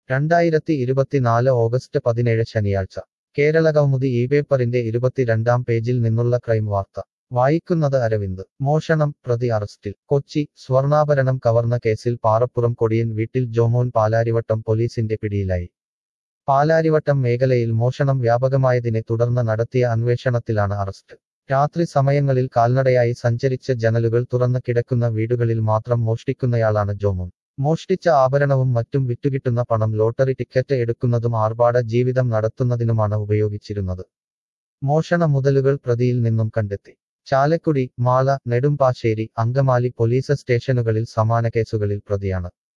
രണ്ടായിരത്തി ഇരുപത്തിനാല് ഓഗസ്റ്റ് പതിനേഴ് ശനിയാഴ്ച കേരളകൗമുദി ഈ പേപ്പറിന്റെ ഇരുപത്തിരണ്ടാം പേജിൽ നിന്നുള്ള ക്രൈം വാർത്ത വായിക്കുന്നത് അരവിന്ദ് മോഷണം പ്രതി അറസ്റ്റിൽ കൊച്ചി സ്വർണ്ണാഭരണം കവർന്ന കേസിൽ പാറപ്പുറം കൊടിയൻ വീട്ടിൽ ജോമോൻ പാലാരിവട്ടം പോലീസിന്റെ പിടിയിലായി പാലാരിവട്ടം മേഖലയിൽ മോഷണം വ്യാപകമായതിനെ തുടർന്ന് നടത്തിയ അന്വേഷണത്തിലാണ് അറസ്റ്റ് രാത്രി സമയങ്ങളിൽ കാൽനടയായി സഞ്ചരിച്ച് ജനലുകൾ തുറന്ന് കിടക്കുന്ന വീടുകളിൽ മാത്രം മോഷ്ടിക്കുന്നയാളാണ് ജോമോൻ മോഷ്ടിച്ച ആഭരണവും മറ്റും വിറ്റുകിട്ടുന്ന പണം ലോട്ടറി ടിക്കറ്റ് എടുക്കുന്നതും ആർഭാട ജീവിതം നടത്തുന്നതിനുമാണ് ഉപയോഗിച്ചിരുന്നത് മോഷണ മുതലുകൾ പ്രതിയിൽ നിന്നും കണ്ടെത്തി ചാലക്കുടി മാള നെടുമ്പാശ്ശേരി അങ്കമാലി പോലീസ് സ്റ്റേഷനുകളിൽ സമാന കേസുകളിൽ പ്രതിയാണ്